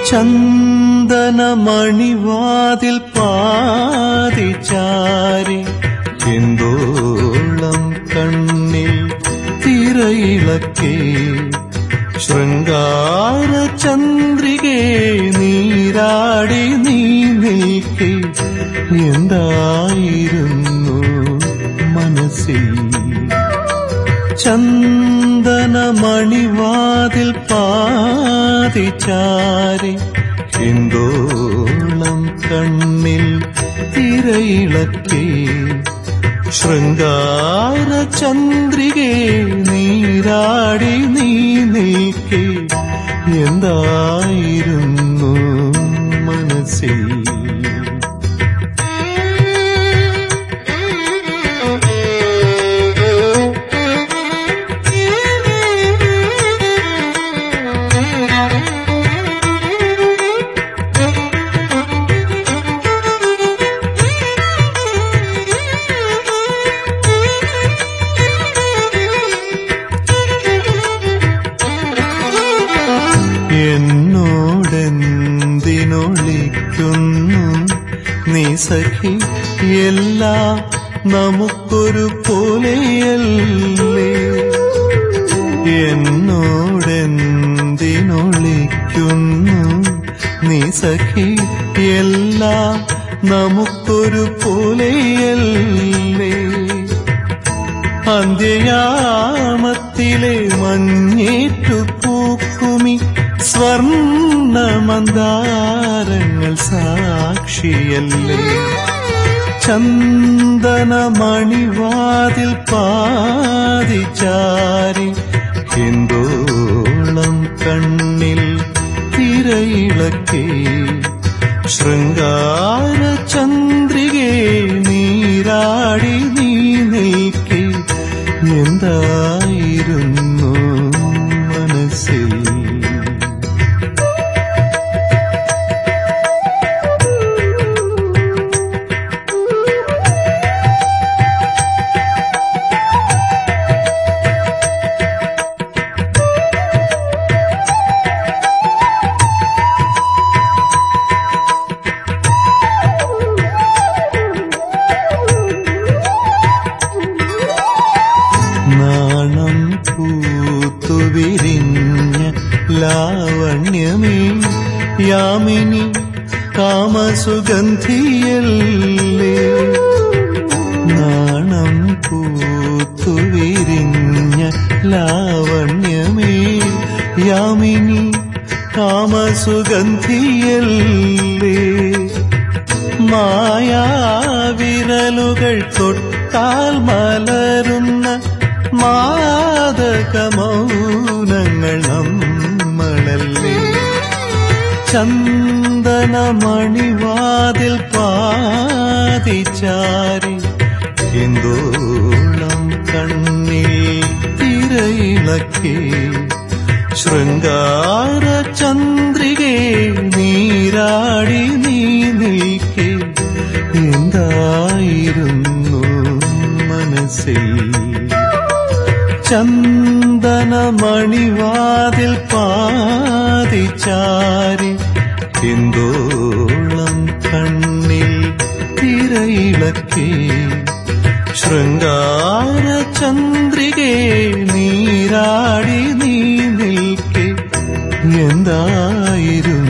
ചന്ദനമണിവാതിൽ പാതിചാരി എന്തോളം കണ്ണിൽ തിരയിളക്കേ ശൃംഗാര ചന്ദ്രികേ നീരാടി നീ നിൽക്കേ എന്തായിരുന്നു മനസ്സിൽ ചന്ദനമണിവാതിൽ പാതിചാരി എന്തോളം കണ്ണിൽ തിരയിളക്കേ ശൃംഗാര ചന്ദ്രികേ നീരാടി നീ നീക്കേ എന്തായിരുന്നു മനസ്സിൽ എന്നോടെന്തിനൊളിക്കുന്നു നീ സഖി എല്ലാം നമുക്കൊരു പോലെയല്ലേ എന്നോടെന്തിനൊളിക്കുന്നു നീ സഖി എല്ലാം നമുക്കൊരു പോലെയല്ലേ അന്ത്യയാമത്തിലെ മഞ്ഞേറ്റു പൂക്കുമി സ്വർണമന്ദാരങ്ങൾ സാക്ഷിയല്ലേ ചന്ദനമണിവാതിൽ പാതിചാരി എന്തോളം കണ്ണിൽ തിരയിളക്കേ ശൃംഗാര ചന്ദ്രികേ നീരാടി നീ നിൽക്കേ എന്തായിരുന്നു മനസ്സിൽ നാണം പൂത്തുവിരിഞ്ഞ ലാവണ്യമേ യാമിനി കാമസുഗന്ധിയല്ലേ നാണം പൂത്തുവിരിഞ്ഞ ലാവണ്യമേ യാമിനി കാമസുഗന്ധിയല്ലേ മായാവിരലുകൾ തൊട്ടാൽ മലരുന്ന മാതകമൗനങ്ങൾ നമ്മളല്ലേ ചന്ദനമണിവാതിൽ പാതിചാരി എന്തോളം കണ്ണിൽ തിരയിളക്കേ ശൃംഗാര ചന്ദ്രികേ നീരാടി നീ നിൽക്കേ എന്തായിരുന്നു മനസ്സിൽ ചന്ദനമണിവാതിൽ പാതിചാരി എന്തോളം കണ്ണിൽ തിരയിളക്കേ ശൃംഗാര ചന്ദ്രികേ നീരാടി നീ നിൽക്കേ എന്തായിരുന്നു